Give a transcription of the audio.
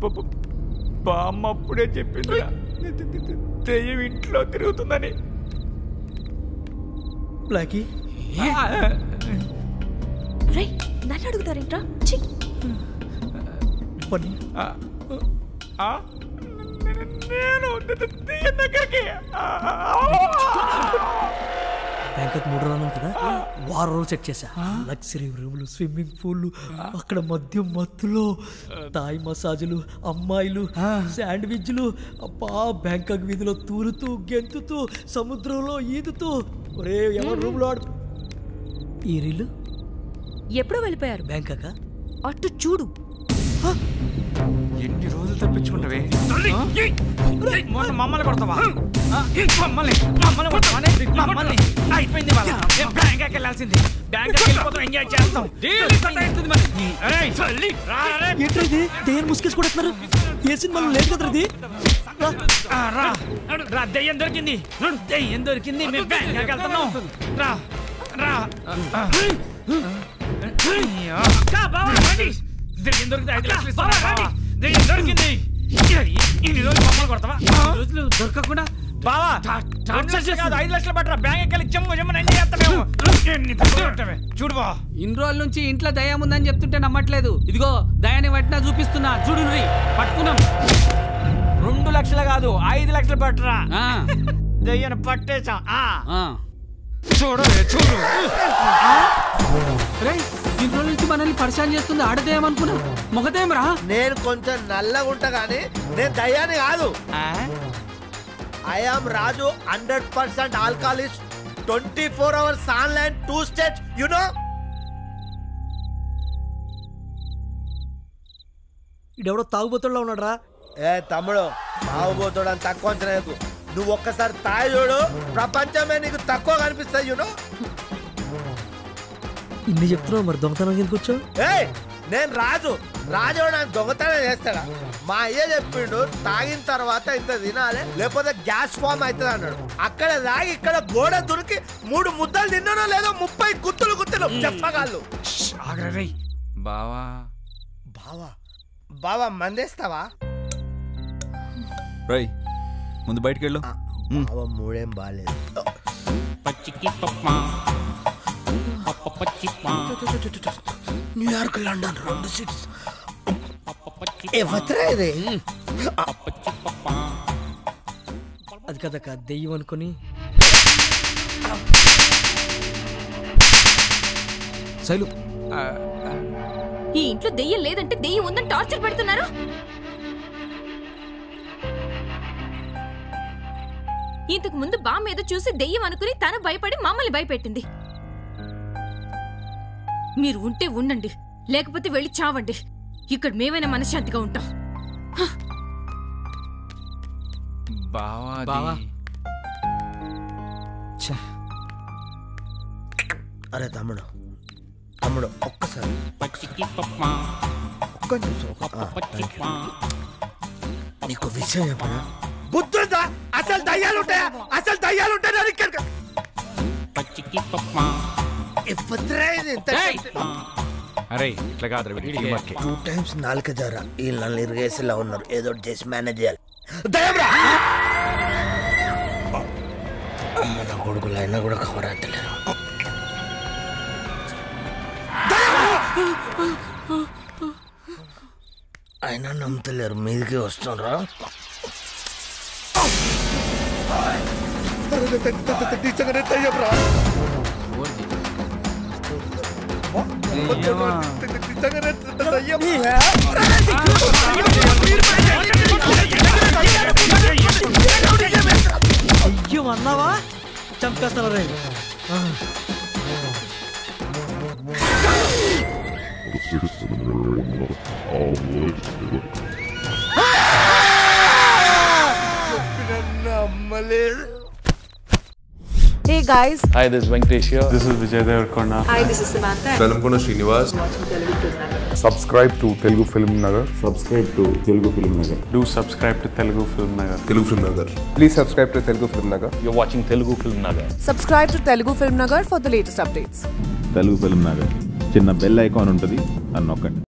బామ్మ అప్పుడే చెప్పింది దెయ్యం ఇంట్లో తిరుగుతుందని బ్లాకీ రై నన్ను అడుగుతారేంట్రా ఛీ! పని ఆ, ఆ, నేను దెయ్యం దగ్గరికి ఆ, బ్యాంకాక్ మూడు రోజులు కదా వారం రోజులు సెట్ చేశా లగ్జరీ రూములు స్విమ్మింగ్ పూల్ అక్కడ మద్యం మత్తులో తాయి మసాజులు అమ్మాయిలు శాండ్విచ్లు అబ్బా బ్యాంకాక్ వీధిలో తూలుతూ గెంతుతూ సముద్రంలో ఈదుతూ ఒరే ఎవరు రూమ్ లో ఆడు ఈ రీలు ఎప్పుడో వెళ్ళిపోయారు బ్యాంకాకా అటు చూడు ఎన్ని రోజులు తప్పించుకుంటావే మొన్న మమ్మల్ని కొడతావా ఆ, మమ్మల్ని మమ్మల్ని కొడతావా మమ్మల్ని అయిపోయింది వాళ్ళ మేము బ్యాంకాక్ వెళ్ళాల్సింది బ్యాంకాక్ వెళ్ళిపోతాం ఎంజాయ్ చేస్తాం డైలీ సతాయిస్తుంది మరి. ఏయ్, చల్లి, రా, రా, ఏంట్రా ఇది దయ్యాన్ని ముసుకేసి కొడుతున్నారు ఏ సినిమాలో లేదు కదా ఇది రా. ఆ, రా రా దెయ్యం దొరికింది దెయ్యం దొరికింది మేము బ్యాంకాక్ వెళ్తున్నాం రా రా ఆ. అయ్యో. అక్క, బావ, రండి. దెయ్యం దొరికింది ఐదు లక్షలు ఇస్తాను బావ. దెయ్యం దొరికింది ఇన్ని రోజులు మమ్మల్ని కొడతావా ఇన్ని రోజులు దొరకకుండా బావా రెండు లక్షలు కాదు ఐదు లక్షలు పట్టరా బ్యాంక్ వెళ్ళి జమ్ము జమ్ము ఎంజాయ్ చేస్తాం మేము ఎన్ని డబ్బులు కొట్టావే. చూడు బావ ఇన్ని రోజుల నుంచి ఇంట్లో దయ్యం ఉందని చెప్తుంటే నమ్మట్లేదు ఇదిగో దయాన్ని పట్టినా చూపిస్తున్నా చూడు రీ పట్టుకున్నాం రెండు లక్షలు కాదు ఐదు లక్షలు పట్టరా ఆ, దెయ్యాన్ని పట్టేశాం ఆ. ఆ. చూడు చూడు రేయ్, ఇన్ని రోజుల నుంచి మనల్ని పరిశాన్ చేస్తుంది ఆడదేయం అనుకున్నా మొగదేం రా నేను కొంచెం నల్లగా ఉంటా కానీ నేను దయ్యాన్ని కాదు ఆ? I am Raju hundred percent alcoholist twenty four hours online two states you know ఇడెవడో తాగుబోతుల్లో ఉన్నాడు రా ఏ తమ్ముడు తాగుబోతాడు అని తక్కువ అంచనా వేయకు. నువ్వు ఒక్కసారి తాగి చూడు ప్రపంచమే నీకు తక్కువ కనిపిస్తాయి యునో ఇన్ని చెప్తున్నావు మరి దొంగతనం ఎందుకు వచ్చావు ఏయ్ నేను రాజు రాజు నాకు దొంగతనం చేస్తాడా మా అయ్య చెప్పిండు తాగిన తర్వాత ఇంత తినాలి లేకపోతే గ్యాస్ ఫామ్ అవుతుంది అన్నాడు అక్కడ తాగి ఇక్కడ గోడ దురికి మూడు ముద్దలు తిన్నానో లేదో ముప్పై గుత్తులు గుత్తులు చెప్పగాళ్ళు ఆగ్రా రేయ్ బావా బావా బావా మందేస్తావా రై ముందు బయటికి వెళ్ళు బావా మూడేం బాగాలేదు న్యూయార్క్ లండన్ రెండు సిటీస్ ఎవతరా ఇది అది కదక్క దెయ్యం అనుకొని శైలు ఈ ఇంట్లో దెయ్యం లేదంటే దెయ్యం ఉందని టార్చర్ పెడుతున్నారు ఇంతకు ముందు బా మీద చూసి దెయ్యం అనుకుని తను భయపడి మమ్మల్ని భయపెట్టింది మీరు ఉంటే ఉండండి లేకపోతే వెళ్ళి చావండి ఇక్కడ మేమైనా మనశ్శాంతిగా ఉంటాం బావా బావా. అరే తమ్ముడు తమ్ముడు ఒక్కసారి ఒక్క నిమిషం ఆ, thank you. నీకు విషయం చెప్పనా బుద్ధుందా అసలు దయ్యాలు ఉంటాయా అసలు దయ్యాలు ఉంటాయా ఇక్కడ ఇవ్వద్దురా ఇది ఇంత అరే ఇట్లా కాదు టూ టైమ్స్ నాలుక జారా వీళ్ళు నన్ను ఇరిగేసేలా ఉన్నారు ఏదో ఒకటి చేసి మేనేజ్ చేయాలి దయ్యంరా! అమ్మ నా కొడుకులు అయినా కూడా కవర్ అవుతలేరు అయినా నమ్ముతలేరు మీదికి వస్తుండ్రా అయ్యో అన్నావా చంపేస్తాను రే నమ్మలేదు Hey guys, Hi, this is Venkatesh here. This is Vijay Devarkonda. hi, this is Samantha. Velankonda Srinivas subscribe to Telugu film Nagar subscribe to Telugu film Nagar Do subscribe to Telugu Film Nagar. Telugu film Nagar please subscribe to Telugu film Nagar You're watching Telugu Film Nagar. Subscribe to Telugu Film Nagar for the latest updates. Telugu film Nagar చిన్న bell icon ఉంటుంది అని నొక్కండి